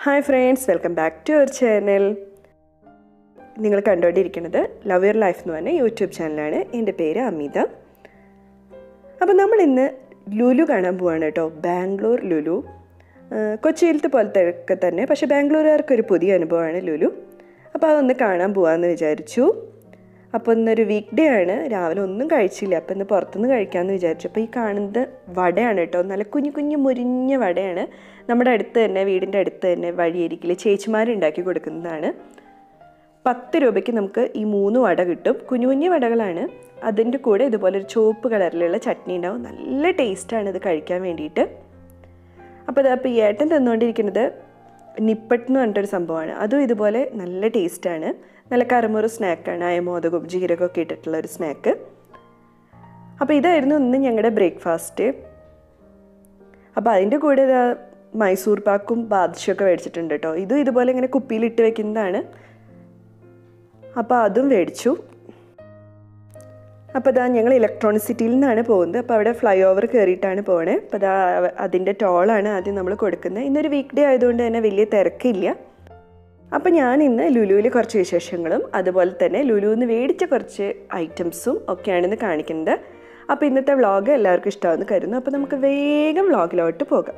hi friends welcome back to our channel നിങ്ങൾ കണ്ടുകൊണ്ടിരിക്കുന്നത് love your life എന്ന് പറഞ്ഞ യൂട്യൂബ് ചാനലാണ് എൻ്റെ പേര് അമിത അപ്പോൾ നമ്മൾ ഇന്ന് ലുലു കാണാൻ പോവാണ് കേട്ടോ ബാംഗ്ലൂർ ലുലു ആ, കൊച്ചിയിലത്തെ പോലത്തെ ഒക്കെ തന്നെ പക്ഷേ ബാംഗ്ലൂരുകാർക്കൊരു പുതിയ അനുഭവമാണ് ലുലു അപ്പോൾ അതൊന്ന് കാണാൻ പോവാമെന്ന് വിചാരിച്ചു അപ്പോൾ ഇന്നൊരു വീക്ക് ഡേ ആണ് രാവിലെ ഒന്നും കഴിച്ചില്ല അപ്പോൾ ഇന്ന് പുറത്തുനിന്ന് കഴിക്കാമെന്ന് വിചാരിച്ചു അപ്പോൾ ഈ കാണുന്നത് വടയാണ് കേട്ടോ നല്ല കുഞ്ഞു കുഞ്ഞു മുരിഞ്ഞ വടയാണ് നമ്മുടെ അടുത്ത് തന്നെ വീടിൻ്റെ അടുത്ത് തന്നെ വഴിയരികിൽ ചേച്ചിമാരുണ്ടാക്കി കൊടുക്കുന്നതാണ് പത്ത് രൂപയ്ക്ക് നമുക്ക് ഈ മൂന്ന് വട കിട്ടും കുഞ്ഞു കുഞ്ഞു വടകളാണ് അതിൻ്റെ കൂടെ ഇതുപോലെ ഒരു ചുവപ്പ് കളറിലുള്ള ചട്നി ഉണ്ടാവും നല്ല ടേസ്റ്റാണ് ഇത് കഴിക്കാൻ വേണ്ടിയിട്ട് അപ്പോൾ ഇതാ ഇപ്പോൾ ഈ ഏട്ടൻ തന്നുകൊണ്ടിരിക്കുന്നത് നിപ്പട്ട് എന്ന് പറഞ്ഞിട്ടൊരു സംഭവമാണ് അതും ഇതുപോലെ നല്ല ടേസ്റ്റാണ് നല്ല കറുമുറു സ്നാക്കാണ് അയമോദകവും ജീരകമൊക്കെ ഇട്ടിട്ടുള്ള ഒരു സ്നാക്ക് അപ്പോൾ ഇതായിരുന്നു ഇന്ന് ഞങ്ങളുടെ ബ്രേക്ക്ഫാസ്റ്റ് അപ്പോൾ അതിൻ്റെ കൂടെ ഇതാ മൈസൂർ പാക്കും ബാദുഷയൊക്കെ മേടിച്ചിട്ടുണ്ട് കേട്ടോ ഇതും ഇതുപോലെ ഇങ്ങനെ കുപ്പിയിലിട്ട് വെക്കുന്നതാണ് അപ്പോൾ അതും മേടിച്ചു അപ്പോൾ ഇതാ ഞങ്ങൾ ഇലക്ട്രോണിക് സിറ്റിയിൽ നിന്നാണ് പോകുന്നത് അപ്പോൾ അവിടെ ഫ്ലൈ ഓവർ കയറിയിട്ടാണ് പോണേ അപ്പോൾ ഇതാ അതിൻ്റെ ടോളാണ് ആദ്യം നമ്മൾ കൊടുക്കുന്നത് ഇന്നൊരു വീക്ക് ഡേ ആയതുകൊണ്ട് തന്നെ വലിയ തിരക്കില്ല അപ്പോൾ ഞാൻ ഇന്ന് ലുലുവിൽ കുറച്ച് വിശേഷങ്ങളും അതുപോലെ തന്നെ ലുലുവിൽ നിന്ന് മേടിച്ച കുറച്ച് ഐറ്റംസും ഒക്കെയാണ് ഇന്ന് കാണിക്കുന്നത് അപ്പോൾ ഇന്നത്തെ വ്ളോഗ് എല്ലാവർക്കും ഇഷ്ടമാണെന്ന് കരുതുന്നു അപ്പോൾ നമുക്ക് വേഗം വ്ളോഗിലോട്ട് പോകാം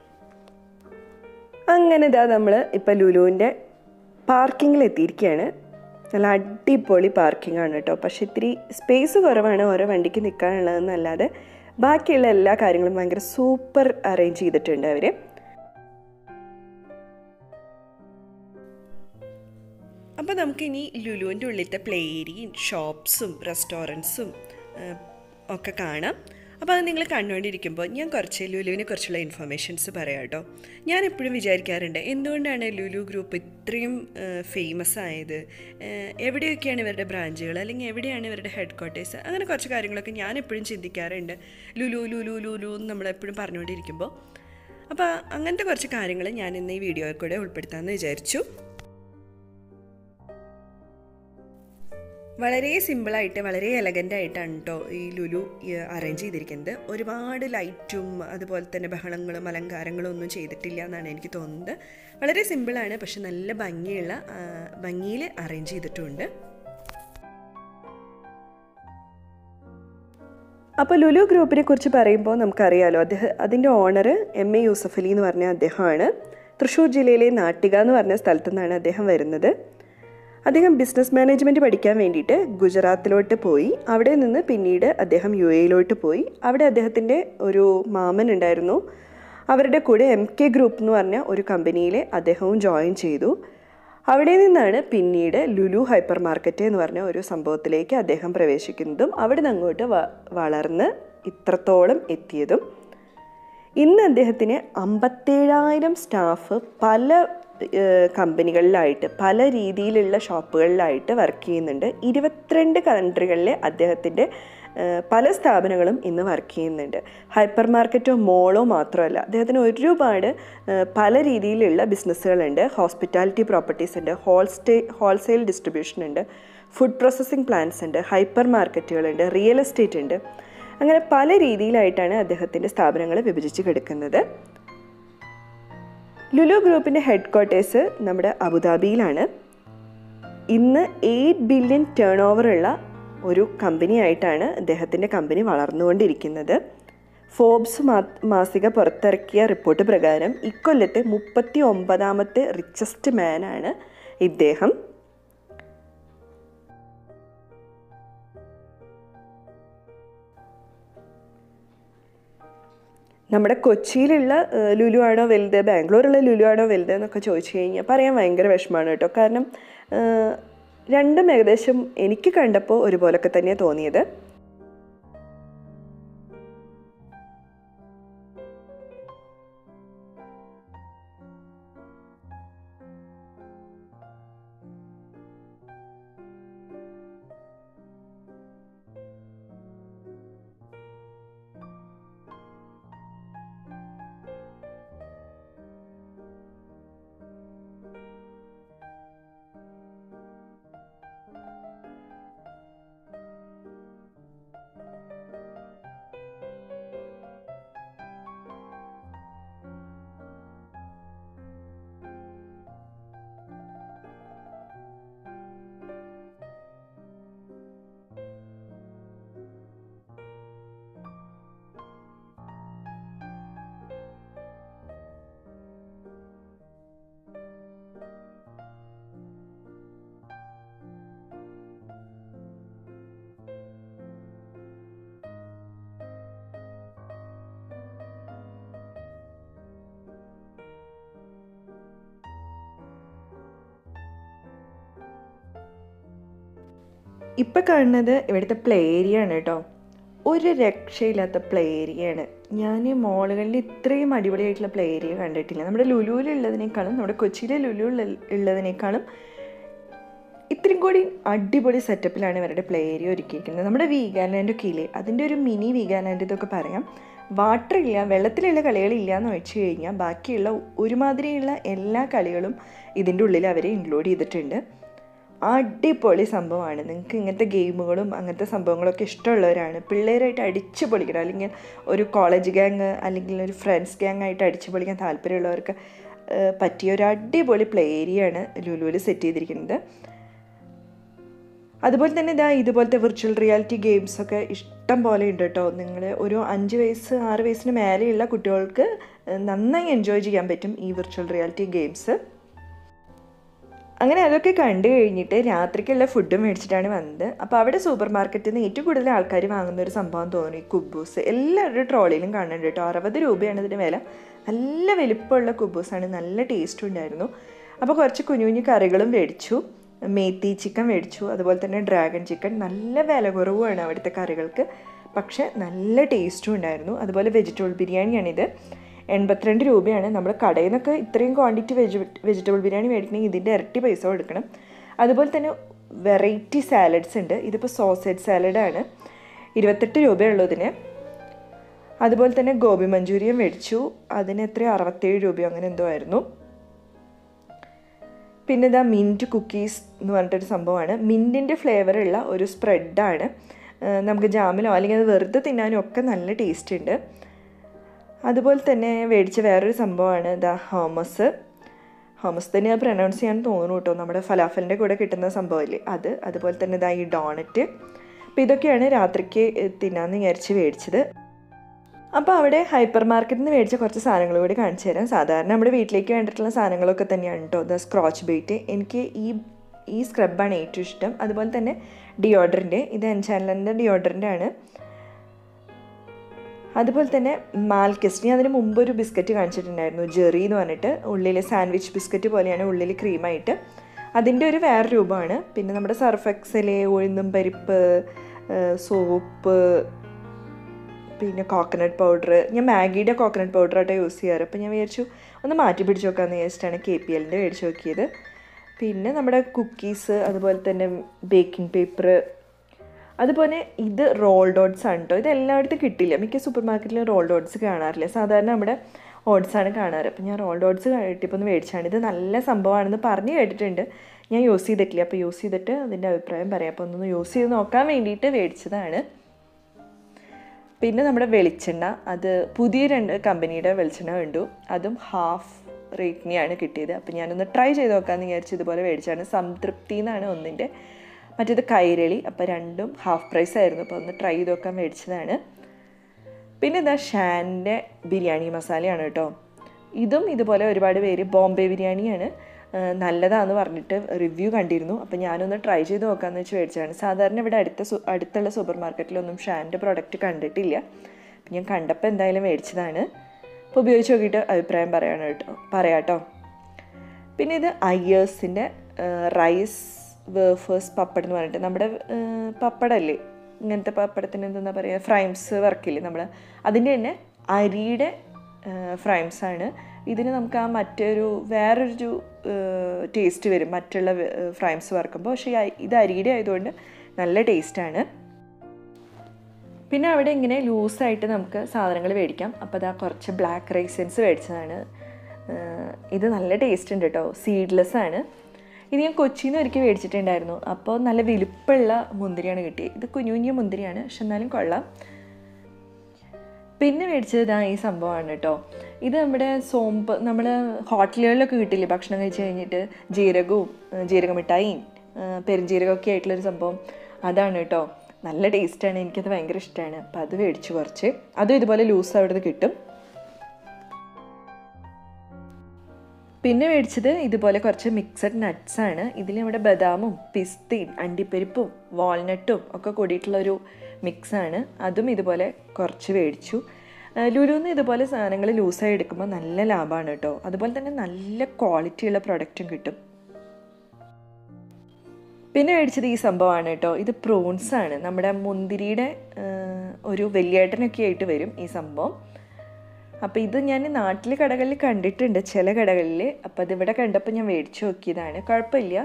അങ്ങനെ ഇതാ നമ്മൾ ഇപ്പോൾ ലുലുവിൻ്റെ പാർക്കിങ്ങിൽ എത്തിയിരിക്കുകയാണ് നല്ല അടിപൊളി പാർക്കിംഗ് ആണ് കേട്ടോ പക്ഷെ ഇത്തിരി സ്പേസ് കുറവാണ് ഓരോ വണ്ടിക്ക് നിൽക്കാനുള്ളതെന്നല്ലാതെ ബാക്കിയുള്ള എല്ലാ കാര്യങ്ങളും ഭയങ്കര സൂപ്പർ അറേഞ്ച് ചെയ്തിട്ടുണ്ട് അവർ അപ്പോൾ നമുക്കിനി ലുലുവിൻ്റെ ഉള്ളിലത്തെ പ്ലേ ഏരിയയും ഷോപ്സും റെസ്റ്റോറൻറ്റ്സും ഒക്കെ കാണാം അപ്പോൾ അത് നിങ്ങൾ കണ്ടുകൊണ്ടിരിക്കുമ്പോൾ ഞാൻ കുറച്ച് ലുലുവിനെ കുറിച്ചുള്ള ഇൻഫർമേഷൻസ് പറയാം കേട്ടോ ഞാൻ എപ്പോഴും വിചാരിക്കാറുണ്ട് എന്തുകൊണ്ടാണ് ലുലു ഗ്രൂപ്പ് ഇത്രയും ഫേമസ് ആയത് ഏഹ് എവിടെയൊക്കെയാണ് ഇവരുടെ ബ്രാഞ്ചുകൾ അല്ലെങ്കിൽ എവിടെയാണ് ഇവരുടെ ഹെഡ് ക്വാർട്ടേഴ്സ് അങ്ങനെ കുറച്ച് കാര്യങ്ങളൊക്കെ ഞാൻ എപ്പോഴും ചിന്തിക്കാറുണ്ട് ലുലു ലുലു ലുലു എന്ന് നമ്മളെപ്പോഴും പറഞ്ഞുകൊണ്ടിരിക്കുമ്പോൾ അപ്പോൾ അങ്ങനത്തെ കുറച്ച് കാര്യങ്ങൾ ഞാൻ ഇന്ന് ഈ വീഡിയോയിൽ കൂടെ ഉൾപ്പെടുത്താമെന്ന് വിചാരിച്ചു വളരെ സിമ്പിളായിട്ട് വളരെ എലഗൻ്റ് ആയിട്ടാണ് കേട്ടോ ഈ ലുലു അറേഞ്ച് ചെയ്തിരിക്കുന്നത് ഒരുപാട് ലൈറ്റും അതുപോലെ തന്നെ ബഹളങ്ങളും അലങ്കാരങ്ങളും ഒന്നും ചെയ്തിട്ടില്ല എന്നാണ് എനിക്ക് തോന്നുന്നത് വളരെ സിമ്പിളാണ് പക്ഷെ നല്ല ഭംഗിയുള്ള ഭംഗിയിൽ അറേഞ്ച് ചെയ്തിട്ടുമുണ്ട് അപ്പോൾ ലുലു ഗ്രൂപ്പിനെ കുറിച്ച് പറയുമ്പോൾ നമുക്കറിയാലോ അദ്ദേഹം അതിൻ്റെ owner M A Yusuf Ali എന്ന് പറഞ്ഞ അദ്ദേഹമാണ് തൃശ്ശൂർ ജില്ലയിലെ നാട്ടിക എന്ന് പറഞ്ഞ സ്ഥലത്തു നിന്നാണ് അദ്ദേഹം വരുന്നത് അദ്ദേഹം ബിസിനസ് മാനേജ്മെൻറ്റ് പഠിക്കാൻ വേണ്ടിയിട്ട് ഗുജറാത്തിലോട്ട് പോയി അവിടെ നിന്ന് പിന്നീട് അദ്ദേഹം യു എയിലോട്ട് പോയി അവിടെ അദ്ദേഹത്തിൻ്റെ ഒരു മാമൻ ഉണ്ടായിരുന്നു അവരുടെ കൂടെ എം കെ ഗ്രൂപ്പ് എന്ന് പറഞ്ഞ ഒരു കമ്പനിയിൽ അദ്ദേഹവും ജോയിൻ ചെയ്തു അവിടെ നിന്നാണ് പിന്നീട് ലുലു ഹൈപ്പർ മാർക്കറ്റ് എന്ന് പറഞ്ഞ ഒരു സംഭവത്തിലേക്ക് അദ്ദേഹം പ്രവേശിക്കുന്നതും അവിടെ നിന്ന് അങ്ങോട്ട് വ- വളർന്ന് ഇത്രത്തോളം എത്തിയതും ഇന്ന് അദ്ദേഹത്തിന് അമ്പത്തേഴായിരം സ്റ്റാഫ് പല ഏഹ്, കമ്പനികളിലായിട്ട് പല രീതിയിലുള്ള ഷോപ്പുകളിലായിട്ട് വർക്ക് ചെയ്യുന്നുണ്ട് ഇരുപത്തിരണ്ട് കൺട്രികളിലെ അദ്ദേഹത്തിൻ്റെ ഏഹ്, പല സ്ഥാപനങ്ങളും ഇന്ന് വർക്ക് ചെയ്യുന്നുണ്ട് ഹൈപ്പർ മാർക്കറ്റോ മോളോ മാത്രമല്ല അദ്ദേഹത്തിന് ഒരുപാട് ഏഹ്, പല രീതിയിലുള്ള ബിസിനസ്സുകളുണ്ട് ഹോസ്പിറ്റാലിറ്റി പ്രോപ്പർട്ടീസ് ഉണ്ട് ഹോൾസ്റ്റേ ഹോൾസെയിൽ ഡിസ്ട്രിബ്യൂഷൻ ഉണ്ട് ഫുഡ് പ്രോസസ്സിംഗ് പ്ലാന്റ്സ് ഉണ്ട് ഹൈപ്പർ മാർക്കറ്റുകളുണ്ട് റിയൽ എസ്റ്റേറ്റ് ഉണ്ട് അങ്ങനെ പല രീതിയിലായിട്ടാണ് അദ്ദേഹത്തിൻ്റെ സ്ഥാപനങ്ങൾ വിഭജിച്ച് കിടക്കുന്നത് ലുലു ഗ്രൂപ്പിൻ്റെ ഹെഡ് ക്വാർട്ടേഴ്സ് നമ്മുടെ അബുദാബിയിലാണ് ഇന്ന് എയ്റ്റ് ബില്യൺ ടേൺ ഉള്ള ഒരു കമ്പനി ആയിട്ടാണ് അദ്ദേഹത്തിൻ്റെ കമ്പനി വളർന്നുകൊണ്ടിരിക്കുന്നത് ഫോബ്സ് മാ മാസിക പുറത്തിറക്കിയ റിപ്പോർട്ട് പ്രകാരം ഇക്കൊല്ലത്തെ മുപ്പത്തി ഒമ്പതാമത്തെ റിച്ചസ്റ്റ് മാനാണ് ഇദ്ദേഹം നമ്മുടെ കൊച്ചിയിലുള്ള ഏഹ്, ലുലു ആണോ വലുത് ബാംഗ്ലൂരുള്ള ലുലു ആണോ വലുത് എന്നൊക്കെ ചോദിച്ചു കഴിഞ്ഞാൽ പറയാൻ ഭയങ്കര വിഷമമാണ് കേട്ടോ കാരണം ഏഹ്, രണ്ടും ഏകദേശം എനിക്ക് കണ്ടപ്പോൾ ഒരുപോലൊക്കെ തന്നെയാണ് തോന്നിയത് ഇപ്പം കാണുന്നത് ഇവിടുത്തെ പ്ലേ ഏരിയ ആണ് കേട്ടോ ഒരു രക്ഷയില്ലാത്ത പ്ലേ ഏരിയയാണ് ഞാൻ മോളുകളിൽ ഇത്രയും അടിപൊളിയായിട്ടുള്ള പ്ലേ ഏരിയ കണ്ടിട്ടില്ല നമ്മുടെ ലുലുവിലുള്ളതിനേക്കാളും നമ്മുടെ കൊച്ചിയിലെ ലുലു ഉള്ളതിനേക്കാളും ഇത്രയും കൂടി അടിപൊളി സെറ്റപ്പിലാണ് ഇവരുടെ പ്ലേ ഏരിയ ഒരുക്കിയിരിക്കുന്നത് നമ്മുടെ വീഗാലാൻഡ് ഒക്കെ ഇല്ലേ അതിൻ്റെ ഒരു മിനി വീഗാലാൻഡ് ഇതൊക്കെ പറയാം വാട്ടർ ഇല്ല വെള്ളത്തിലുള്ള കളികളില്ല എന്ന് വെച്ച് കഴിഞ്ഞാൽ ബാക്കിയുള്ള ഒരുമാതിരിയുള്ള എല്ലാ കളികളും ഇതിൻ്റെ ഉള്ളിൽ അവർ ഇൻക്ലൂഡ് ചെയ്തിട്ടുണ്ട് അടിപൊളി സംഭവമാണ് നിങ്ങൾക്ക് ഇങ്ങനത്തെ ഗെയിമുകളും അങ്ങനത്തെ സംഭവങ്ങളൊക്കെ ഇഷ്ടമുള്ളവരാണ് പിള്ളേരായിട്ട് അടിച്ചു പൊളിക്കണം അല്ലെങ്കിൽ ഒരു കോളേജ് ഗ്യാങ് അല്ലെങ്കിൽ ഒരു ഫ്രണ്ട്സ് ഗ്യാങ് ആയിട്ട് അടിച്ചു പൊളിക്കാൻ താല്പര്യമുള്ളവർക്ക് പറ്റിയ ഒരു അടിപൊളി പ്ലേ ഏരിയയാണ് ലുലുവിൽ സെറ്റ് ചെയ്തിരിക്കുന്നത് അതുപോലെ തന്നെ ഇതാ ഇതുപോലത്തെ വിർച്വൽ റിയാലിറ്റി ഗെയിംസ് ഒക്കെ ഇഷ്ടം പോലെ ഉണ്ട് കേട്ടോ നിങ്ങൾ ഒരു അഞ്ച് വയസ്സ് ആറ് വയസ്സിന് മേലെയുള്ള കുട്ടികൾക്ക് നന്നായി എൻജോയ് ചെയ്യാൻ പറ്റും ഈ വിർച്വൽ റിയാലിറ്റി ഗെയിംസ് അങ്ങനെ അതൊക്കെ കണ്ടു കഴിഞ്ഞിട്ട് രാത്രിക്കുള്ള ഫുഡ് മേടിച്ചിട്ടാണ് വന്നത് അപ്പോൾ അവിടെ സൂപ്പർ മാർക്കറ്റിൽ നിന്ന് ഏറ്റവും കൂടുതൽ ആൾക്കാർ വാങ്ങുന്ന ഒരു സംഭവം തോന്നി കുബൂസ് എല്ലാവരുടെ ട്രോളിയിലും കാണുന്നുണ്ട് കേട്ടോ അറുപത് രൂപയാണ് ഇതിൻ്റെ വില നല്ല വലിപ്പമുള്ള കുബൂസാണ് നല്ല ടേസ്റ്റും ഉണ്ടായിരുന്നു അപ്പോൾ കുറച്ച് കുഞ്ഞു കുഞ്ഞു കറികളും മേടിച്ചു മേത്തി ചിക്കൻ മേടിച്ചു അതുപോലെ തന്നെ ഡ്രാഗൺ ചിക്കൻ നല്ല വില കുറവുമാണ് അവിടുത്തെ കറികൾക്ക് പക്ഷേ നല്ല ടേസ്റ്റും ഉണ്ടായിരുന്നു അതുപോലെ വെജിറ്റബിൾ ബിരിയാണിയാണിത് എൺപത്തിരണ്ട് രൂപയാണ് നമ്മൾ കടയിൽ നിന്നൊക്കെ ഇത്രയും ക്വാണ്ടിറ്റി വെജി വെജിറ്റബിൾ ബിരിയാണി മേടിക്കണമെങ്കിൽ ഇതിൻ്റെ ഇരട്ടി പൈസ കൊടുക്കണം അതുപോലെ തന്നെ വെറൈറ്റി സാലഡ്സ് ഉണ്ട് ഇതിപ്പോൾ സോസേജ് സാലഡാണ് ഇരുപത്തെട്ട് രൂപയുള്ളൂ ഇതിന് അതുപോലെ തന്നെ ഗോബി മഞ്ചൂരിയൻ മേടിച്ചു അതിന് എത്ര അറുപത്തേഴ് രൂപയോ അങ്ങനെ എന്തോ ആയിരുന്നു പിന്നെ ഇതാ മിൻറ്റ് കുക്കീസ് എന്ന് പറഞ്ഞിട്ടൊരു സംഭവമാണ് മിൻറ്റിൻ്റെ ഫ്ലേവറുള്ള ഒരു സ്പ്രെഡാണ് നമുക്ക് ജാമിലോ അല്ലെങ്കിൽ അത് വെറുതെ തിന്നാനും ഒക്കെ നല്ല ടേസ്റ്റ് ഉണ്ട് അതുപോലെ തന്നെ മേടിച്ച വേറൊരു സംഭവമാണ് ദ ഹോമസ് ഹോമസ് തന്നെ പ്രൊനൗൺസ് ചെയ്യാൻ തോന്നുന്നു കേട്ടോ നമ്മുടെ ഫലാഫലിൻ്റെ കൂടെ കിട്ടുന്ന സംഭവമില്ലേ അത് അതുപോലെ തന്നെ ഇതാ ഈ ഡോണറ്റ് അപ്പോൾ ഇതൊക്കെയാണ് രാത്രിക്ക് തിന്നാന്ന് വിചാരിച്ച് മേടിച്ചത് അപ്പോൾ അവിടെ ഹൈപ്പർ മാർക്കറ്റിൽ നിന്ന് മേടിച്ച കുറച്ച് സാധനങ്ങൾ കൂടി കാണിച്ചു തരാം സാധാരണ നമ്മുടെ വീട്ടിലേക്ക് വേണ്ടിയിട്ടുള്ള സാധനങ്ങളൊക്കെ തന്നെയാണ് കേട്ടോ ദ സ്ക്രോച്ച് ബെയ്റ്റ് എനിക്ക് ഈ ഈ സ്ക്രബാണ് ഏറ്റവും ഇഷ്ടം അതുപോലെ തന്നെ ഡിയോഡറിൻ്റെ ഇത് എൻചാനലിൻ്റെ ഡിയോഡറിൻ്റെ ആണ് അതുപോലെ തന്നെ മാൽക്കിസ് ഞാൻ അതിന് മുമ്പ് ഒരു ബിസ്ക്കറ്റ് കാണിച്ചിട്ടുണ്ടായിരുന്നു ജെറി എന്ന് പറഞ്ഞിട്ട് ഉള്ളിൽ സാൻഡ്വിച്ച് ബിസ്ക്കറ്റ് പോലെയാണ് ഉള്ളിൽ ക്രീമായിട്ട് അതിൻ്റെ ഒരു വേറെ രൂപമാണ് പിന്നെ നമ്മുടെ സർഫ് എക്സല് ഉഴുന്നും പരിപ്പ് സോപ്പ് പിന്നെ കോക്കനട്ട് പൗഡർ ഞാൻ മാഗിയുടെ കോക്കനട്ട് പൗഡറായിട്ട് യൂസ് ചെയ്യാറ് അപ്പോൾ ഞാൻ വിചാരിച്ചു ഒന്ന് മാറ്റി പിടിച്ച് നോക്കാമെന്ന് വിചാരിച്ചിട്ടാണ് കെ പി എല്ലിൻ്റെ മേടിച്ച് നോക്കിയത് പിന്നെ നമ്മുടെ കുക്കീസ് അതുപോലെ തന്നെ ബേക്കിംഗ് പേപ്പർ അതുപോലെ ഇത് റോൾ ഡോട്ട്സ് ആണ് കേട്ടോ ഇത് എല്ലായിടത്തും കിട്ടില്ല മിക്ക സൂപ്പർ മാർക്കറ്റിലും റോൾ ഡോട്ട്സ് കാണാറില്ല സാധാരണ നമ്മുടെ ഓട്സാണ് കാണാറ് അപ്പം ഞാൻ റോൾ ഡോട്ട്സ് കിട്ടിയപ്പോൾ ഒന്ന് മേടിച്ചാണ് ഇത് നല്ല സംഭവമാണെന്ന് പറഞ്ഞ് കേട്ടിട്ടുണ്ട് ഞാൻ യൂസ് ചെയ്തിട്ടില്ല അപ്പോൾ യൂസ് ചെയ്തിട്ട് അതിൻ്റെ അഭിപ്രായം പറയാം അപ്പോൾ ഒന്നൊന്ന് യൂസ് ചെയ്ത് നോക്കാൻ വേണ്ടിയിട്ട് മേടിച്ചതാണ് പിന്നെ നമ്മുടെ വെളിച്ചെണ്ണ അത് പുതിയ രണ്ട് കമ്പനിയുടെ വെളിച്ചെണ്ണ കണ്ടു അതും ഹാഫ് റേറ്റിനെയാണ് കിട്ടിയത് അപ്പോൾ ഞാനൊന്ന് ട്രൈ ചെയ്ത് നോക്കാമെന്ന് വിചാരിച്ച് ഇതുപോലെ മേടിച്ചാണ് സംതൃപ്തി എന്നാണ് ഒന്നിൻ്റെ മറ്റേത് കൈരളി അപ്പോൾ രണ്ടും ഹാഫ് പ്രൈസ് ആയിരുന്നു അപ്പോൾ ഒന്ന് ട്രൈ ചെയ്ത് നോക്കാൻ മേടിച്ചതാണ് പിന്നെ ഇതാ ഷാൻ്റെ ബിരിയാണി മസാലയാണ് കേട്ടോ ഇതും ഇതുപോലെ ഒരുപാട് പേര് ബോംബെ ബിരിയാണിയാണ് നല്ലതാന്ന് പറഞ്ഞിട്ട് റിവ്യൂ കണ്ടിരുന്നു അപ്പോൾ ഞാനൊന്ന് ട്രൈ ചെയ്ത് നോക്കാമെന്ന് വെച്ച് മേടിച്ചതാണ് സാധാരണ ഇവിടെ അടുത്ത അടുത്തുള്ള സൂപ്പർ മാർക്കറ്റിലൊന്നും ഷാൻ്റെ പ്രോഡക്റ്റ് കണ്ടിട്ടില്ല അപ്പം ഞാൻ കണ്ടപ്പോൾ എന്തായാലും മേടിച്ചതാണ് അപ്പോൾ ഉപയോഗിച്ച് നോക്കിയിട്ട് അഭിപ്രായം പറയണം കേട്ടോ പറയാം കേട്ടോ പിന്നെ ഇത് ഐയേഴ്സിൻ്റെ റൈസ് വേഫേഴ്സ് പപ്പടം എന്ന് പറഞ്ഞിട്ട് നമ്മുടെ പപ്പടമല്ലേ ഇങ്ങനത്തെ പപ്പടത്തിന് എന്താ പറയുക ഫ്രൈംസ് വർക്കില്ലേ നമ്മൾ അതിൻ്റെ തന്നെ അരിയുടെ ഫ്രൈംസ് ആണ് ഇതിന് നമുക്ക് ആ മറ്റൊരു വേറൊരു ടേസ്റ്റ് വരും മറ്റുള്ള ഫ്രൈംസ് വറക്കുമ്പോൾ പക്ഷേ ഇത് അരിയുടെ ആയതുകൊണ്ട് നല്ല ടേസ്റ്റാണ് പിന്നെ അവിടെ ഇങ്ങനെ ലൂസായിട്ട് നമുക്ക് സാധനങ്ങൾ മേടിക്കാം അപ്പോൾ അതാ കുറച്ച് ബ്ലാക്ക് റൈസൻസ് മേടിച്ചതാണ് ഇത് നല്ല ടേസ്റ്റ് ഉണ്ട് കേട്ടോ സീഡ്ലെസ് ആണ് ഇത് ഞാൻ കൊച്ചിയിൽ നിന്ന് ഒരിക്കൽ മേടിച്ചിട്ടുണ്ടായിരുന്നു അപ്പോൾ നല്ല വലിപ്പമുള്ള മുന്തിരിയാണ് കിട്ടിയത് ഇത് കുഞ്ഞു കുഞ്ഞു മുന്തിരിയാണ് പക്ഷെ എന്നാലും കൊള്ളാം പിന്നെ മേടിച്ചത് ഇതാ ഈ സംഭവമാണ് കേട്ടോ ഇത് നമ്മുടെ സോമ്പ് നമ്മൾ ഹോട്ടലുകളിലൊക്കെ കിട്ടില്ലേ ഭക്ഷണം കഴിച്ച് കഴിഞ്ഞിട്ട് ജീരകവും ജീരക മിഠായിയും പെരുംജീരകമൊക്കെ ആയിട്ടുള്ളൊരു സംഭവം അതാണ് കേട്ടോ നല്ല ടേസ്റ്റാണ് എനിക്കത് ഭയങ്കര ഇഷ്ടമാണ് അപ്പോൾ അത് മേടിച്ചു കുറച്ച് അതും ഇതുപോലെ ലൂസ് അവിടുന്ന് കിട്ടും പിന്നെ മേടിച്ചത് ഇതുപോലെ കുറച്ച് മിക്സഡ് നട്ട്സ് ആണ് ഇതിൽ നമ്മുടെ ബദാമും പിസ്തയും അണ്ടിപ്പരിപ്പും വാൾനട്ടും ഒക്കെ കൂടിയിട്ടുള്ള ഒരു മിക്സാണ് അതും ഇതുപോലെ കുറച്ച് മേടിച്ചു ലുലുന്ന് ഇതുപോലെ സാധനങ്ങൾ ലൂസായി എടുക്കുമ്പോൾ നല്ല ലാഭമാണ് കേട്ടോ അതുപോലെ തന്നെ നല്ല ക്വാളിറ്റിയുള്ള പ്രൊഡക്റ്റും കിട്ടും പിന്നെ മേടിച്ചത് ഈ സംഭവമാണ് കേട്ടോ ഇത് പ്രോൺസ് ആണ് നമ്മുടെ മുന്തിരിയുടെ ആ, ഒരു വലിയേട്ടനൊക്കെ ആയിട്ട് വരും ഈ സംഭവം അപ്പോൾ ഇത് ഞാൻ നാട്ടിൽ കടകളിൽ കണ്ടിട്ടുണ്ട് ചില കടകളിൽ അപ്പോൾ അതിവിടെ കണ്ടപ്പോൾ ഞാൻ മേടിച്ച് നോക്കിയതാണ് കുഴപ്പമില്ല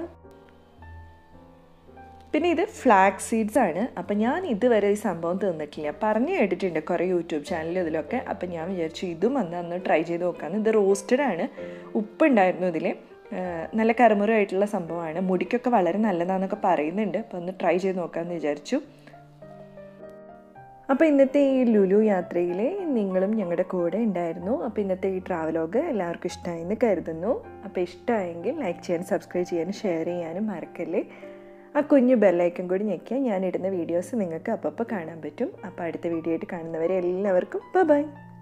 പിന്നെ ഇത് ഫ്ലാക്സ് സീഡ്സ് ആണ് അപ്പം ഞാൻ ഇതുവരെ ഈ സംഭവം തിന്നിട്ടില്ല പറഞ്ഞു കേട്ടിട്ടുണ്ട് കുറേ യൂട്യൂബ് ചാനലിൽ ഇതിലൊക്കെ അപ്പം ഞാൻ വിചാരിച്ചു ഇതും വന്ന് അന്ന് ട്രൈ ചെയ്ത് നോക്കാമെന്ന് ഇത് റോസ്റ്റഡ് ആണ് ഉപ്പുണ്ടായിരുന്നു ഇതിൽ നല്ല കറുമുറായിട്ടുള്ള സംഭവമാണ് മുടിക്കൊക്കെ വളരെ നല്ലതാണെന്നൊക്കെ പറയുന്നുണ്ട് അപ്പോൾ ഒന്ന് ട്രൈ ചെയ്ത് നോക്കാമെന്ന് വിചാരിച്ചു അപ്പോൾ ഇന്നത്തെ ഈ ലുലു യാത്രയിൽ നിങ്ങളും ഞങ്ങളുടെ കൂടെ ഉണ്ടായിരുന്നു അപ്പോൾ ഇന്നത്തെ ഈ ട്രാവലോഗ് എല്ലാവർക്കും ഇഷ്ടമായെന്ന് കരുതുന്നു അപ്പോൾ ഇഷ്ടമായെങ്കിൽ ലൈക്ക് ചെയ്യാനും സബ്സ്ക്രൈബ് ചെയ്യാനും ഷെയർ ചെയ്യാനും മറക്കല്ലേ ആ കുഞ്ഞു ബെല്ലൈക്കൻ കൂടി ഞെക്കിയാൽ ഞാൻ ഇടുന്ന വീഡിയോസ് നിങ്ങൾക്ക് അപ്പോൾ കാണാൻ പറ്റും അപ്പോൾ അടുത്ത വീഡിയോ ആയിട്ട് കാണുന്നവരെ എല്ലാവർക്കും ബൈ